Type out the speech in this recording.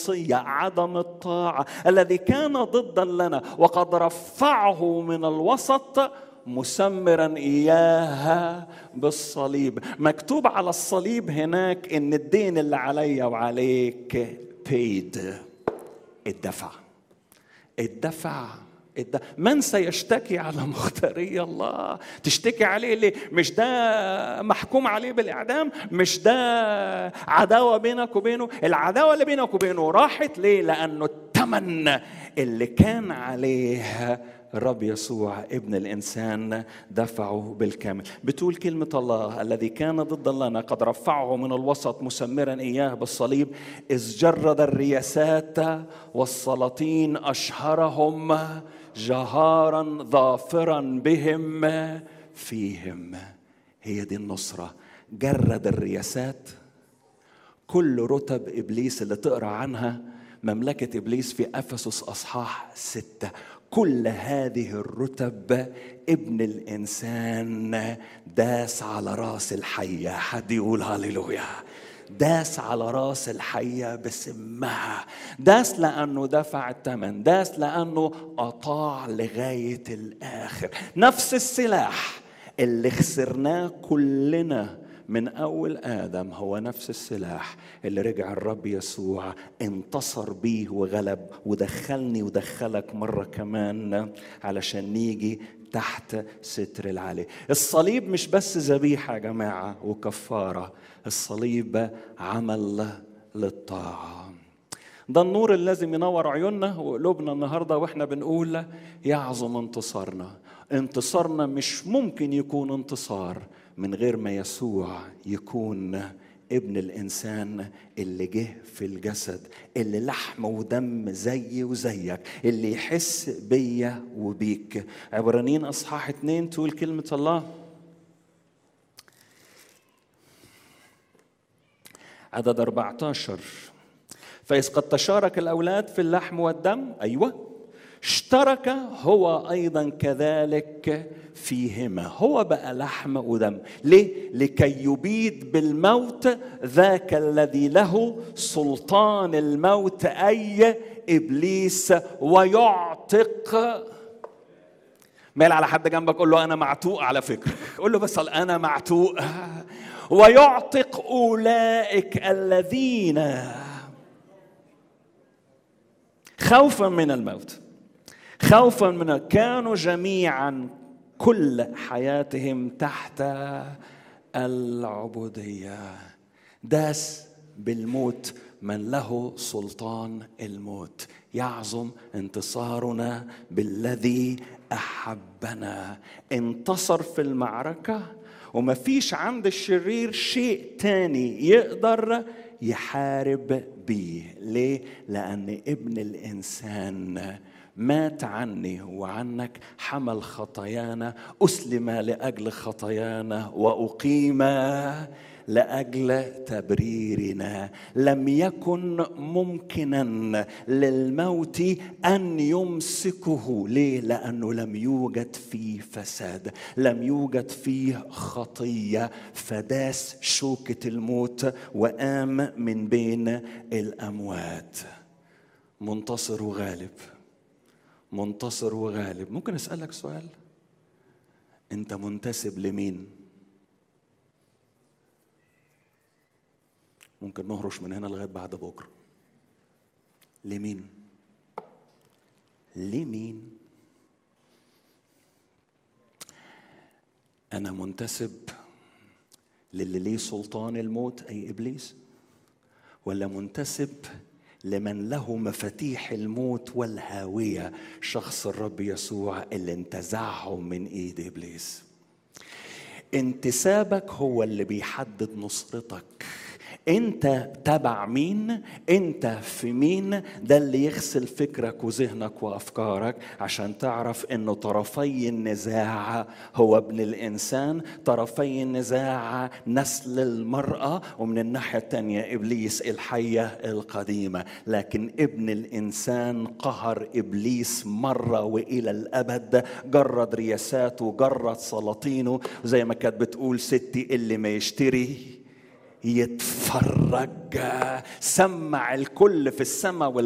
الوصيه عدم الطاعه الذي كان ضدا لنا وقد رفعه من الوسط مسمرا اياها بالصليب مكتوب على الصليب هناك ان الدين اللي عليا وعليك paid الدفع الدفع الد... من سيشتكي على مختاري الله تشتكي عليه ليه مش ده محكوم عليه بالإعدام مش ده عداوة بينك وبينه العداوة اللي بينك وبينه راحت ليه لأنه الثمن اللي كان عليه الرب يسوع ابن الانسان دفعه بالكامل بتقول كلمه الله الذي كان ضد لنا قد رفعه من الوسط مسمرا اياه بالصليب اذ جرد الرياسات والسلاطين اشهرهم جهارا ظافرا بهم فيهم هي دي النصره جرد الرياسات كل رتب ابليس اللي تقرا عنها مملكه ابليس في افسس اصحاح سته كل هذه الرتب ابن الانسان داس على راس الحيه حد يقول هللويا داس على راس الحية بسمها داس لأنه دفع الثمن داس لأنه أطاع لغاية الآخر نفس السلاح اللي خسرناه كلنا من أول آدم هو نفس السلاح اللي رجع الرب يسوع انتصر بيه وغلب ودخلني ودخلك مرة كمان علشان نيجي تحت ستر العلي الصليب مش بس ذبيحة يا جماعة وكفارة الصليب عمل للطاعة ده النور اللي لازم ينور عيوننا وقلوبنا النهاردة واحنا بنقول يعظم انتصارنا انتصارنا مش ممكن يكون انتصار من غير ما يسوع يكون ابن الانسان اللي جه في الجسد اللي لحم ودم زي وزيك اللي يحس بيا وبيك عبرانيين اصحاح اتنين تقول كلمه الله عدد 14 فإذ قد تشارك الأولاد في اللحم والدم أيوة اشترك هو أيضا كذلك فيهما هو بقى لحم ودم ليه؟ لكي يبيد بالموت ذاك الذي له سلطان الموت أي إبليس ويعتق مال على حد جنبك قول له أنا معتوق على فكرة قول له بس أنا معتوق ويعتق أولئك الذين خوفا من الموت خوفا من كانوا جميعا كل حياتهم تحت العبوديه داس بالموت من له سلطان الموت يعظم انتصارنا بالذي احبنا انتصر في المعركه وما فيش عند الشرير شيء تاني يقدر يحارب بيه ليه لان ابن الانسان مات عني وعنك حمل خطايانا اسلم لاجل خطايانا واقيم لاجل تبريرنا لم يكن ممكنا للموت ان يمسكه ليه لانه لم يوجد فيه فساد لم يوجد فيه خطيه فداس شوكه الموت وقام من بين الاموات منتصر وغالب منتصر وغالب ممكن اسالك سؤال انت منتسب لمين ممكن نهرش من هنا لغايه بعد بكره لمين لمين انا منتسب للي ليه سلطان الموت اي ابليس ولا منتسب لمن له مفاتيح الموت والهاويه شخص الرب يسوع اللي انتزعهم من ايد ابليس انتسابك هو اللي بيحدد نصرتك انت تبع مين انت في مين ده اللي يغسل فكرك وذهنك وافكارك عشان تعرف انه طرفي النزاع هو ابن الانسان طرفي النزاع نسل المراه ومن الناحيه الثانيه ابليس الحيه القديمه لكن ابن الانسان قهر ابليس مره والى الابد جرد رياساته جرد سلاطينه زي ما كانت بتقول ستي اللي ما يشتري يتفرج سمع الكل في السماء